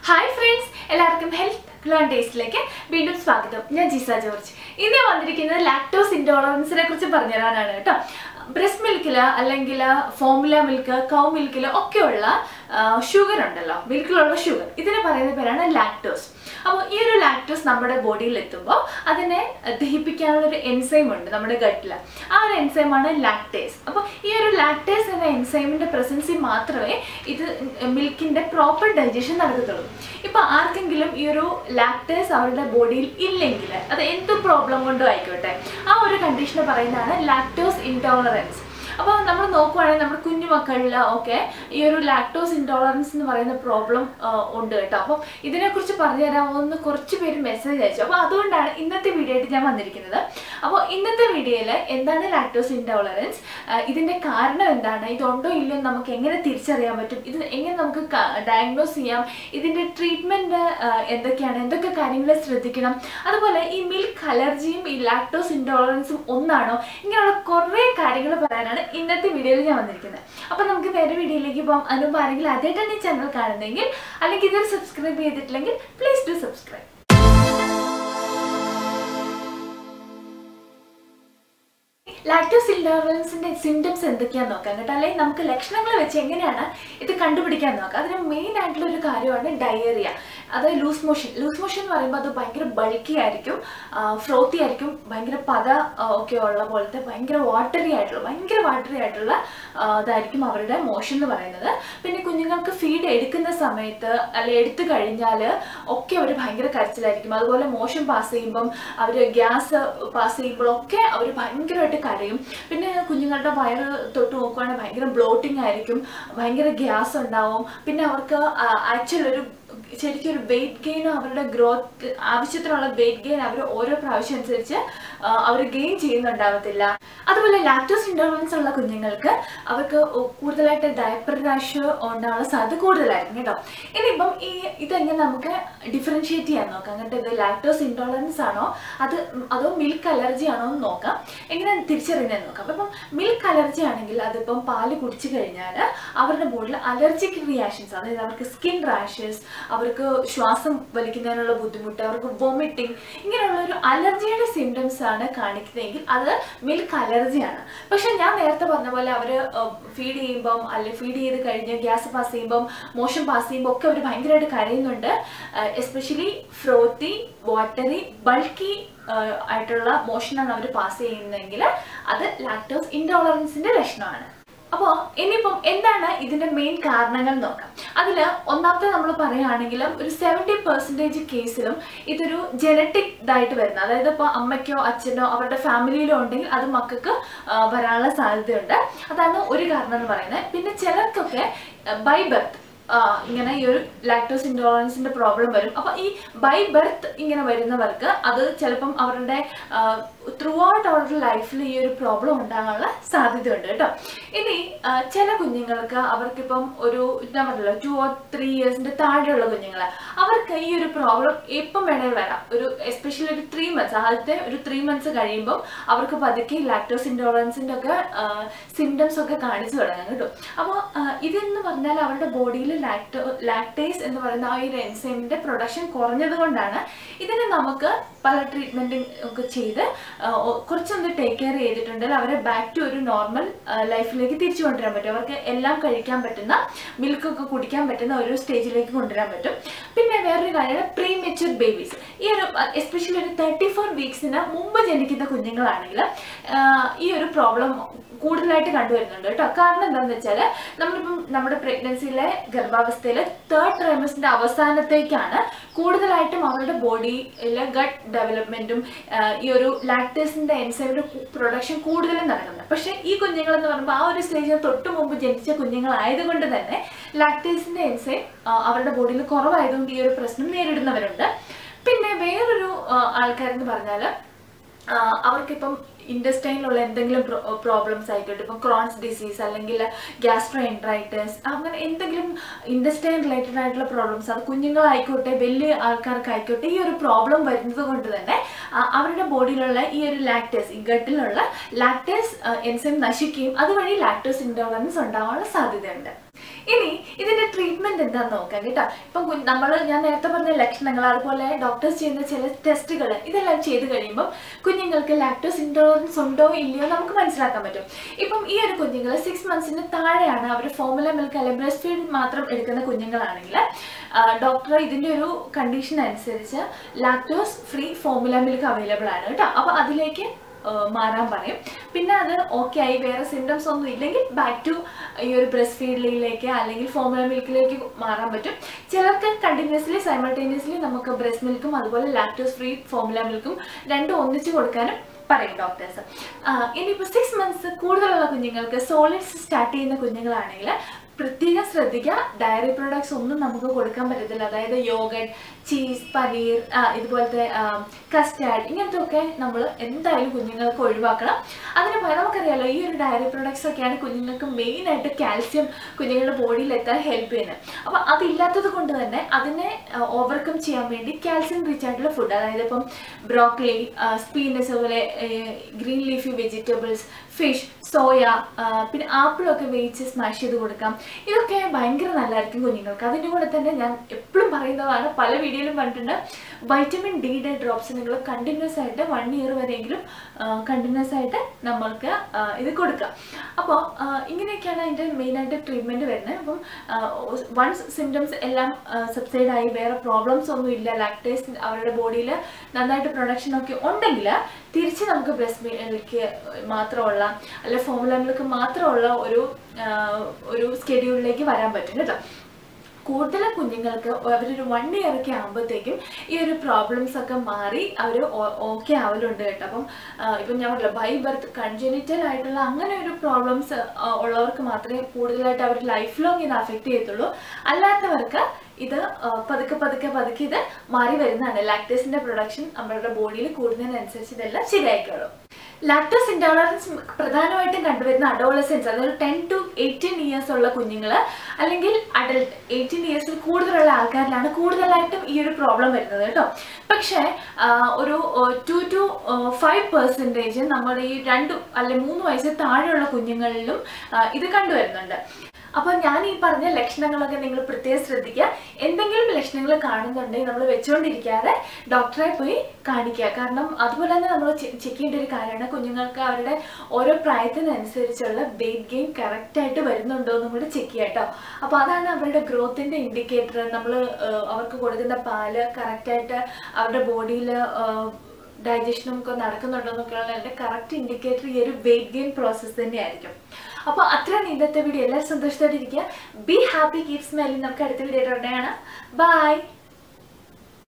hi friends എല്ലാവർക്കും health learn ടേസ്റ്റിലേക്ക് വീണ്ടും സ്വാഗതം ഞാൻ ജിസ ജോർജ് ഇന്ന് ഞാൻ വന്നിരിക്കുന്നത് ലാക്ടോസ് ഇൻടോളറൻസിനെ കുറിച്ച് പറഞ്ഞുതരാനാണ് കേട്ടോ ബ്രസ്റ്റ് മിൽക്കിൽ അല്ലെങ്കിൽ ഫോമുല മിൽക്ക് കൗ മിൽക്കിൽ ഒക്കെയുള്ള ഷുഗർ ഉണ്ടല്ലോ മിൽക്കിലുള്ള ഷുഗർ ഇതിന് പറയുന്ന പേരാണ് ലാക്ടോസ് അപ്പോൾ ഈ ഒരു ലാക്ടോസ് നമ്മുടെ ബോഡിയിൽ എത്തുമ്പോൾ അതിനെ ദഹിപ്പിക്കാനുള്ള ഒരു എൻസൈം ഉണ്ട് നമ്മുടെ ഗട്ടിൽ ആ ഒരു എൻസൈമാണ് ലാക്ടേസ് അപ്പോൾ ഈ ഒരു ലാക്ടേസ് എന്ന എൻസൈമിൻ്റെ പ്രസൻസിൽ മാത്രമേ ഇത് മിൽക്കിൻ്റെ പ്രോപ്പർ ഡൈജഷൻ നടക്കത്തുള്ളൂ ഇപ്പോൾ ആർക്കെങ്കിലും ഈ ഒരു ലാക്ടേസ് അവരുടെ ബോഡിയിൽ ഇല്ലെങ്കിൽ അത് എന്ത് പ്രോബ്ലം കൊണ്ടും ആയിക്കോട്ടെ ആ ഒരു കണ്ടീഷന് പറയുന്നതാണ് ലാക്ടോസ് ഇൻടോളറൻസ് അപ്പോൾ നമ്മൾ നോക്കുവാണെങ്കിൽ നമ്മുടെ കുഞ്ഞു മക്കളിൽ ഒക്കെ ഈ ഒരു ലാക്ടോസ് ഇൻടോളറൻസ് എന്ന് പറയുന്ന പ്രോബ്ലം ഉണ്ട് കേട്ടോ അപ്പം ഇതിനെക്കുറിച്ച് പറഞ്ഞു തരാമോ എന്ന് കുറച്ച് പേര് മെസ്സേജ് അയച്ചു അപ്പോൾ അതുകൊണ്ടാണ് ഇന്നത്തെ വീഡിയോ ആയിട്ട് ഞാൻ വന്നിരിക്കുന്നത് അപ്പോൾ ഇന്നത്തെ വീഡിയോയിൽ എന്താണ് ലാക്ടോസ് ഇൻടോളറൻസ് ഇതിൻ്റെ കാരണം എന്താണ് ഇതുണ്ടോ ഇല്ലയോ എന്ന് നമുക്ക് എങ്ങനെ തിരിച്ചറിയാൻ പറ്റും ഇത് എങ്ങനെ നമുക്ക് ഡയഗ്നോസ് ചെയ്യാം ഇതിൻ്റെ ട്രീറ്റ്മെൻറ്റ് എന്തൊക്കെയാണ് എന്തൊക്കെ കാര്യങ്ങൾ ശ്രദ്ധിക്കണം അതുപോലെ ഈ മിൽക്ക് അലർജിയും ഈ ലാക്ടോസ് ഇൻടോളറൻസും ഒന്നാണോ ഇങ്ങനെയുള്ള കുറേ കാര്യങ്ങൾ പറയാനാണ് ഇന്നത്തെ വീഡിയോയിൽ ഞാൻ വന്നിരിക്കുന്നത് അപ്പം നമുക്ക് നേരെ വീഡിയോയിലേക്ക് പോകാം അതിനുമ്പ് ആരെങ്കിലും ആദ്യമായിട്ടാണ് ഈ ചാനൽ കാണുന്നതെങ്കിൽ അല്ലെങ്കിൽ ഇതൊരു സബ്സ്ക്രൈബ് ചെയ്തിട്ടില്ലെങ്കിൽ പ്ലീസ് ഡു സബ്സ്ക്രൈബ് ലാക്ടോസ് ഇൻടോളറൻസിന്റെ സിംറ്റംസ് എന്തൊക്കെയാന്ന് നോക്കാം കേട്ടോ അല്ലെങ്കിൽ നമുക്ക് ലക്ഷണങ്ങൾ വെച്ച് എങ്ങനെയാണ് ഇത് കണ്ടുപിടിക്കാൻ നോക്കാം അതിന് മെയിൻ ആയിട്ടുള്ള ഒരു കാര്യമാണ് ഡയേറിയ അത് ലൂസ് മോഷൻ ലൂസ് മോഷൻ എന്ന് പറയുമ്പോൾ അത് ഭയങ്കര ബൾക്കി ആയിരിക്കും ഫ്രോത്തി ആയിരിക്കും ഭയങ്കര പത ഒക്കെ ഉള്ള പോലത്തെ ഭയങ്കര വാട്ടറി ആയിട്ടുള്ള ഭയങ്കര വാട്ടറി ആയിട്ടുള്ള ഇതായിരിക്കും അവരുടെ മോഷൻ എന്ന് പറയുന്നത് പിന്നെ കുഞ്ഞുങ്ങൾക്ക് ഫീഡ് എടുക്കുന്ന സമയത്ത് അല്ലെ എടുത്തു കഴിഞ്ഞാൽ ഒക്കെ അവർ ഭയങ്കര കരച്ചിലായിരിക്കും അതുപോലെ മോഷൻ പാസ് ചെയ്യുമ്പം അവർ ഗ്യാസ് പാസ് ചെയ്യുമ്പോഴൊക്കെ അവർ ഭയങ്കരമായിട്ട് കരയും പിന്നെ കുഞ്ഞുങ്ങളുടെ വയറ് തൊട്ട് നോക്കുവാണെങ്കിൽ ഭയങ്കര ബ്ലോട്ടിംഗ് ആയിരിക്കും ഭയങ്കര ഗ്യാസ് ഉണ്ടാവും പിന്നെ അവർക്ക് ആക്ച്വൽ ഒരു ശരിക്കും ഒരു വെയിറ്റ് ഗെയിനും അവരുടെ ഗ്രോത്ത് ആവശ്യത്തിനുള്ള വെയിറ്റ് ഗെയിൻ അവർ ഓരോ പ്രാവശ്യം അനുസരിച്ച് അവർ ഗെയിൻ ചെയ്യുന്നുണ്ടാവത്തില്ല അതുപോലെ ലാക്ടോസ് ഇൻടോളറൻസ് ഉള്ള കുഞ്ഞുങ്ങൾക്ക് അവർക്ക് കൂടുതലായിട്ട് ഡയപ്പർ റാഷ് ഉണ്ടാകാനുള്ള സാധ്യത കൂടുതലായിരിക്കും കേട്ടോ ഇനിയിപ്പം ഈ ഇതെങ്ങനെ നമുക്ക് ഡിഫറൻഷിയേറ്റ് ചെയ്യാൻ നോക്കാം കേട്ടോ ഇത് ലാക്ടോസ് ഇൻടോളറൻസ് ആണോ അത് അതോ മിൽക്ക് അലർജി ആണോ എന്ന് നോക്കാം എങ്ങനെ തിരിച്ചറിയുന്നതെന്ന് നോക്കാം അപ്പം മിൽക്ക് അലർജി ആണെങ്കിൽ അതിപ്പം പാല് കുടിച്ചു കഴിഞ്ഞാൽ അവരുടെ ബോഡിയിൽ അലർജിക് റിയാക്ഷൻസ് അതായത് അവർക്ക് സ്കിൻ റാഷസ് അവർക്ക് ശ്വാസം വലിക്കുന്നതിനുള്ള ബുദ്ധിമുട്ട് അവർക്ക് വൊമിറ്റിംഗ് ഇങ്ങനെയുള്ള ഒരു അലർജിയുടെ സിംറ്റംസ് ആണ് കാണിക്കുന്നതെങ്കിൽ അത് മിൽക്ക് അലർജിയാണ് പക്ഷെ ഞാൻ നേരത്തെ പറഞ്ഞ പോലെ അവർ ഫീഡ് ചെയ്യുമ്പം അല്ലെങ്കിൽ ഫീഡ് ചെയ്ത് കഴിഞ്ഞ് ഗ്യാസ് പാസ് ചെയ്യുമ്പം മോഷൻ പാസ് ചെയ്യുമ്പോൾ ഒക്കെ അവർ ഭയങ്കരമായിട്ട് കരയുന്നുണ്ട് എസ്പെഷ്യലി ഫ്രോത്തി വാട്ടറി ബൾക്കി ആയിട്ടുള്ള മോഷനാണ് അവർ പാസ് ചെയ്യുന്നതെങ്കിൽ അത് ലാക്ടോസ് ഇൻടോളറൻസിന്റെ ലക്ഷണമാണ് അപ്പോൾ ഇനിയിപ്പം എന്താണ് ഇതിന്റെ മെയിൻ കാരണങ്ങൾ നോക്കാം അതിൽ ഒന്നാമത്തെ നമ്മൾ പറയുകയാണെങ്കിലും ഒരു സെവൻറ്റി പെർസെൻറ്റേജ് കേസിലും ഇതൊരു ജനറ്റിക് ഇതായിട്ട് വരുന്ന അതായത് ഇപ്പോൾ അമ്മയ്ക്കോ അച്ഛനോ അവരുടെ ഫാമിലിയിലോ ഉണ്ടെങ്കിൽ അത് മക്കൾക്ക് വരാനുള്ള സാധ്യതയുണ്ട് അതാണ് ഒരു കാരണം എന്ന് പറയുന്നത് പിന്നെ ചിലർക്കൊക്കെ ബൈ ബർത്ത് ഇങ്ങനെ ഈ ഒരു ലാക്ടോസ് ഇൻടോളറൻസിന്റെ പ്രോബ്ലം വരും അപ്പൊ ഈ ബൈ ബർത്ത് ഇങ്ങനെ വരുന്നവർക്ക് അത് ചിലപ്പം അവരുടെ ത്രൂ ഔട്ട് അവരുടെ ലൈഫിൽ ഈ ഒരു പ്രോബ്ലം ഉണ്ടാകാനുള്ള സാധ്യതയുണ്ട് കേട്ടോ ഇനി ചില കുഞ്ഞുങ്ങൾക്ക് അവർക്കിപ്പം ഒരു ഞാൻ പറഞ്ഞല്ലോ ടു ഓർ ത്രീ ഇയേഴ്സിന്റെ താഴെയുള്ള കുഞ്ഞുങ്ങൾ അവർക്ക് ഈ ഒരു പ്രോബ്ലം എപ്പം വേണേൽ വരാം ഒരു എസ്പെഷ്യലി ഒരു ത്രീ മന്ത്സ് ആദ്യത്തെ ഒരു ത്രീ മന്ത്സ് കഴിയുമ്പോൾ അവർക്ക് പതുക്കെ ലാക്ടോസ് ഇൻടോളറൻസിന്റെ ഒക്കെ സിംറ്റംസ് ഒക്കെ കാണിച്ചു തുടങ്ങാം കേട്ടോ അപ്പോൾ ഇതെന്ന് പറഞ്ഞാൽ അവരുടെ ബോഡിയിൽ ലാക്ടോ ലാക്ടേസ് എന്ന് പറയുന്ന ആ ഒരു എൻസൈമിന്റെ പ്രൊഡക്ഷൻ കുറഞ്ഞത് കൊണ്ടാണ് ഇതിനെ നമുക്ക് പല ട്രീറ്റ്മെൻറ്റും ഒക്കെ ചെയ്ത് കുറച്ചൊന്ന് ടേക്ക് കെയർ ചെയ്തിട്ടുണ്ടെങ്കിൽ അവരെ ബാക്ക് ടു ഒരു നോർമൽ ലൈഫിലേക്ക് തിരിച്ചു കൊണ്ടുവരാൻ പറ്റും അവർക്ക് എല്ലാം കഴിക്കാൻ പറ്റുന്ന മിൽക്കൊക്കെ കുടിക്കാൻ പറ്റുന്ന ഒരു സ്റ്റേജിലേക്ക് കൊണ്ടുവരാൻ പറ്റും പിന്നെ വേറൊരു കാര്യമാണ് പ്രീ മെച്യൂർ ബേബീസ് ഈ ഒരു എസ്പെഷ്യലി ഒരു തേർട്ടി ഫോർ വീക്സിന് മുമ്പ് ജനിക്കുന്ന കുഞ്ഞുങ്ങളാണെങ്കിൽ ഈ ഒരു പ്രോബ്ലം കൂടുതലായിട്ട് കണ്ടുവരുന്നുണ്ട് കേട്ടോ കാരണം എന്താണെന്ന് വെച്ചാൽ നമ്മളിപ്പം നമ്മുടെ പ്രഗ്നൻസിയിലെ ഗർഭാവസ്ഥയിലെ തേർഡ് ട്രൈമസിന്റെ അവസാനത്തേക്കാണ് കൂടുതലായിട്ടും അവരുടെ ബോഡിയിലെ ഗട്ട് ഡെവലപ്മെന്റും ഈ ഒരു ലാക്ടേസിന്റെ എൻസൈമിന്റെ പ്രൊഡക്ഷൻ കൂടുതലും നടക്കുന്നത് പക്ഷെ ഈ കുഞ്ഞുങ്ങൾ എന്ന് പറയുമ്പോൾ ആ ഒരു സ്റ്റേജിന് തൊട്ട് മുമ്പ് ജനിച്ച കുഞ്ഞുങ്ങളായതുകൊണ്ട് തന്നെ ലാക്ടേസിന്റെ എൻസൈം അവരുടെ ബോഡിയിൽ കുറവായതുകൊണ്ട് ഈ ഒരു പ്രശ്നം നേരിടുന്നവരുണ്ട് പിന്നെ വേറൊരു ആൾക്കാരെന്ന് പറഞ്ഞാൽ അവർക്കിപ്പം ഇൻഡസ്റ്റൈനിലുള്ള എന്തെങ്കിലും പ്രോബ്ലംസ് ആയിക്കോട്ടെ ഇപ്പം ക്രോൺസ് ഡിസീസ് അല്ലെങ്കിൽ ഗ്യാസ്ട്രോ എൻട്രൈറ്റിസ് അങ്ങനെ എന്തെങ്കിലും ഇൻഡസ്റ്റൈൻ റിലേറ്റഡ് ആയിട്ടുള്ള പ്രോബ്ലംസ് അത് കുഞ്ഞുങ്ങളായിക്കോട്ടെ വലിയ ആൾക്കാർക്കായിക്കോട്ടെ ഈ ഒരു പ്രോബ്ലം വരുന്നത് കൊണ്ട് തന്നെ അവരുടെ ബോഡിയിലുള്ള ഈ ഒരു ലാക്ടേസ് ഈ ഗട്ടിലുള്ള ലാക്ടേസ് എൻസൈം നശിക്കുകയും അതുവഴി ലാക്ടോസ് ഇൻടോളറൻസ് ഉണ്ടാവാനുള്ള സാധ്യതയുണ്ട് ഇനി ഇതിന്റെ ട്രീറ്റ്മെന്റ് എന്താന്ന് നോക്കാം കേട്ടോ ഇപ്പം നമ്മൾ ഞാൻ നേരത്തെ പറഞ്ഞ ലക്ഷണങ്ങൾ അതുപോലെ ഡോക്ടേഴ്സ് ചെയ്യുന്ന ചില ടെസ്റ്റുകൾ ഇതെല്ലാം ചെയ്ത് കഴിയുമ്പോൾ കുഞ്ഞുങ്ങൾക്ക് ലാക്ടോസ് ഇൻടോളറൻസ് ഉണ്ടോ ഇല്ലയോ നമുക്ക് മനസ്സിലാക്കാൻ പറ്റും ഇപ്പം ഈ ഒരു കുഞ്ഞുങ്ങൾ സിക്സ് മന്ത്സിന് താഴെയാണ് അവർ ഫോമുല മിൽക്ക് അല്ലെങ്കിൽ ബ്രസ്റ്റ് ഫീഡ് മാത്രം എടുക്കുന്ന കുഞ്ഞുങ്ങളാണെങ്കിൽ ഡോക്ടർ ഇതിന്റെ ഒരു കണ്ടീഷൻ അനുസരിച്ച് lactose free formula milk available ആണ് കേട്ടോ അപ്പോൾ അതിലേക്ക് ഏഹ് മാറാൻ പറയും പിന്നെ അത് ഓക്കെ ആയി വേറെ സിംറ്റംസ് ഒന്നും ഇല്ലെങ്കിൽ ബാക്ക് ടു ഈ ഒരു ബ്രസ്റ്റ് ഫീഡിലേക്ക് അല്ലെങ്കിൽ ഫോമുല മിൽക്കിലേക്ക് മാറാൻ പറ്റും ചിലർക്ക് കണ്ടിന്യൂസ്ലി സൈമൾട്ടേനിയസ്ലി നമുക്ക് ബ്രസ്റ്റ് മിൽക്കും അതുപോലെ ലാക്ടോസ് ഫ്രീ ഫോമുല മിൽക്കും രണ്ടും ഒന്നിച്ച് കൊടുക്കാനും പറയും ഡോക്ടേഴ്സ് ഇനിയിപ്പോൾ സിക്സ് മന്ത്സ് കൂടുതലുള്ള കുഞ്ഞുങ്ങൾക്ക് സോളിഡ്സ് സ്റ്റാർട്ട് ചെയ്യുന്ന കുഞ്ഞുങ്ങളാണെങ്കിൽ പ്രത്യേകം ശ്രദ്ധിക്കുക ഡയറി പ്രോഡക്ട്സ് ഒന്നും നമുക്ക് കൊടുക്കാൻ പറ്റത്തില്ല അതായത് യോഗട്ട് ചീസ് പനീർ ആ, ഇതുപോലത്തെ കസ്റ്റാർഡ് ഇങ്ങനത്തെ ഒക്കെ നമ്മൾ എന്തായാലും കുഞ്ഞുങ്ങൾക്ക് ഒഴിവാക്കണം അതിന് പകരം നമുക്കറിയാലോ ഈ ഒരു ഡയറി പ്രോഡക്ട്സ് ഒക്കെയാണ് കുഞ്ഞുങ്ങൾക്ക് മെയിനായിട്ട് കാൽസ്യം കുഞ്ഞുങ്ങളുടെ ബോഡിയിൽ എത്താൻ ഹെൽപ്പ് ചെയ്യുന്നത് അപ്പോൾ അതില്ലാത്തത് കൊണ്ട് തന്നെ അതിനെ ഓവർകം ചെയ്യാൻ വേണ്ടി കാൽസ്യം റിച്ച് ആയിട്ടുള്ള ഫുഡ് അതായത് ഇപ്പം ബ്രോക്കലി സ്പീനസ് അതുപോലെ green leafy vegetables fish soya പിന്നെ ആപ്പിളൊക്കെ വേവിച്ച് സ്മാഷ് ചെയ്ത് കൊടുക്കാം ഇതൊക്കെ ഭയങ്കര നല്ലതായിരിക്കും കുഞ്ഞുങ്ങൾക്ക് അതിൻ്റെ കൂടെ തന്നെ ഞാൻ എപ്പോഴും പറയുന്നതാണ് പല വീഡിയോയിലും കണ്ടിട്ടുണ്ട് വൈറ്റമിൻ ഡിയുടെ ഡ്രോപ്സ് നിങ്ങൾ കണ്ടിന്യൂസ് ആയിട്ട് വൺ ഇയർ വരെയെങ്കിലും കണ്ടിന്യൂസ് ആയിട്ട് നമ്മൾക്ക് ആ, ഇത് കൊടുക്കാം അപ്പോൾ ഇങ്ങനെയൊക്കെയാണ് അതിൻ്റെ മെയിനായിട്ട് ട്രീറ്റ്മെൻറ്റ് വരുന്നത് അപ്പം വൺസ് സിംറ്റംസ് എല്ലാം സബ്സൈഡ് ആയി വേറെ പ്രോബ്ലംസ് ഒന്നും ഇല്ല ലാക്ടേസ് അവരുടെ ബോഡിയിൽ നന്നായിട്ട് പ്രൊഡക്ഷൻ ഒക്കെ ഉണ്ടെങ്കിൽ തിരിച്ച് നമുക്ക് ബ്രസ്റ്റ് മിൽക്ക് മാത്രമുള്ള അല്ലെ ഫോമുല മിൽക്ക് മാത്രമുള്ള ഒരു ആ, ഒരു സ്കെഡ്യൂളിലേക്ക് വരാൻ പറ്റും കേട്ടോ കൂടുതൽ കുഞ്ഞുങ്ങൾക്ക് അവരൊരു വൺ ഇയർ ഒക്കെ ആകുമ്പോഴത്തേക്കും ഈ ഒരു പ്രോബ്ലംസ് ഒക്കെ മാറി അവർ ഓക്കെ ആവലുണ്ട് കേട്ടോ അപ്പം ആ, ഇപ്പം ഞാൻ പറഞ്ഞില്ല ബൈ ബർത്ത് കൺജനിറ്റൽ ആയിട്ടുള്ള അങ്ങനെ ഒരു പ്രോബ്ലംസ് ഉള്ളവർക്ക് മാത്രമേ കൂടുതലായിട്ട് അവർ ലൈഫ് ലോങ് ഇത് അഫക്റ്റ് ചെയ്യത്തുള്ളൂ അല്ലാത്തവർക്ക് ഇത് ആ, പതുക്കെ പതുക്കെ പതുക്കെ ഇത് മാറി വരുന്നതാണ് ലാക്ടേസിന്റെ പ്രൊഡക്ഷൻ നമ്മളുടെ ബോഡിയിൽ കൂടുന്നതിനനുസരിച്ച് ഇതെല്ലാം ശരിയായിക്കോളും ലാക്ടോസ് ഇൻടോളറൻസ് പ്രധാനമായിട്ടും കണ്ടുവരുന്ന അഡോളസെൻസ് അതായത് ടെൻ ടു എയ്റ്റീൻ ഇയേഴ്സ് ഉള്ള കുഞ്ഞുങ്ങൾ അല്ലെങ്കിൽ അഡൽട്ട് എയ്റ്റീൻ ഇയേഴ്സിൽ കൂടുതലുള്ള ആൾക്കാരിലാണ് കൂടുതലായിട്ടും ഈ ഒരു പ്രോബ്ലം വരുന്നത് കേട്ടോ പക്ഷേ ആ, ഒരു ടു ടു ഫൈവ് പെർസെൻറ്റേജ് നമ്മുടെ ഈ രണ്ട് അല്ലെ മൂന്ന് വയസ്സിൽ താഴെയുള്ള കുഞ്ഞുങ്ങളിലും ആ, ഇത് കണ്ടുവരുന്നുണ്ട് അപ്പോൾ ഞാൻ ഈ പറഞ്ഞ ലക്ഷണങ്ങളൊക്കെ നിങ്ങൾ പ്രത്യേകം ശ്രദ്ധിക്കുക എന്തെങ്കിലും ലക്ഷണങ്ങൾ കാണുന്നുണ്ടെങ്കിൽ നമ്മൾ വെച്ചുകൊണ്ടിരിക്കാതെ ഡോക്ടറെ പോയി കാണിക്കുക കാരണം അതുപോലെ തന്നെ നമ്മൾ ചെക്ക് ചെയ്യേണ്ട ഒരു കാര്യമാണ് കുഞ്ഞുങ്ങൾക്ക് അവരുടെ ഓരോ പ്രായത്തിനനുസരിച്ചുള്ള വെയിറ്റ് ഗെയിൻ കറക്റ്റായിട്ട് വരുന്നുണ്ടോ എന്നും കൂടി ചെക്ക് ചെയ്യുക കേട്ടോ അപ്പോൾ അതാണ് അവരുടെ ഗ്രോത്തിൻ്റെ ഇൻഡിക്കേറ്റർ നമ്മൾ അവർക്ക് കൊടുക്കുന്ന പാല് കറക്റ്റായിട്ട് അവരുടെ ബോഡിയിൽ ഡൈജഷനും ഒക്കെ നടക്കുന്നുണ്ടോ എന്നൊക്കെയുള്ള എൻ്റെ കറക്റ്റ് ഇൻഡിക്കേറ്റർ ഈ ഒരു വെയിറ്റ് ഗെയിൻ പ്രോസസ്സ് തന്നെയായിരിക്കും അപ്പോൾ അത്രയാണ് ഇന്നത്തെ വീഡിയോ എല്ലാവരും സന്തോഷത്തോടെ ഇരിക്കുക ബി ഹാപ്പി കീപ് സ്മെല്ലിംഗ് നമുക്ക് അടുത്ത വീഡിയോ കാണാം ബൈ